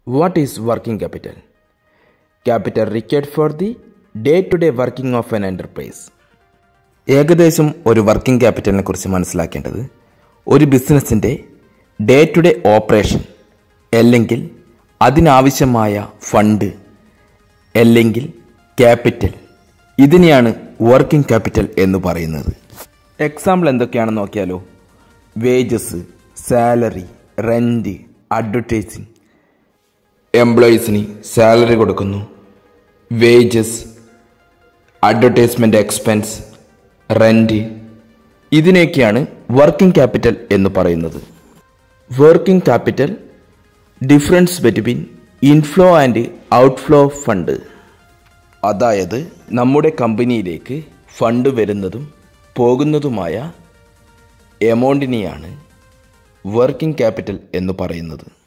What is working capital? Capital required for the day-to-day working of an enterprise. ഏകദേശം ഒരു working ക്യാപിറ്റലിനെ കുറിച്ച് മനസ്സിലാക്കേണ്ടത് ഒരു ബിസിനസ്സിൻ്റെ ഡേ ടു ഡേ ഓപ്പറേഷൻ അല്ലെങ്കിൽ അതിനാവശ്യമായ ഫണ്ട് അല്ലെങ്കിൽ ക്യാപിറ്റൽ ഇതിനെയാണ് വർക്കിംഗ് ക്യാപിറ്റൽ എന്ന് പറയുന്നത് എക്സാമ്പിൾ എന്തൊക്കെയാണെന്ന് നോക്കിയാലോ വേജസ് സാലറി റെൻറ്റ് അഡ്വർടൈസിങ് എംപ്ലോയീസിന് സാലറി കൊടുക്കുന്നു വേജസ് അഡ്വർടൈസ്മെൻ്റ് എക്സ്പെൻസ് റെൻറ്റ് ഇതിനെയൊക്കെയാണ് വർക്കിംഗ് ക്യാപിറ്റൽ എന്ന് പറയുന്നത് working capital difference between inflow and outflow fund അതായത് നമ്മുടെ കമ്പനിയിലേക്ക് ഫണ്ട് വരുന്നതും പോകുന്നതുമായ എമൗണ്ടിനെയാണ് വർക്കിംഗ് ക്യാപിറ്റൽ എന്ന് പറയുന്നത്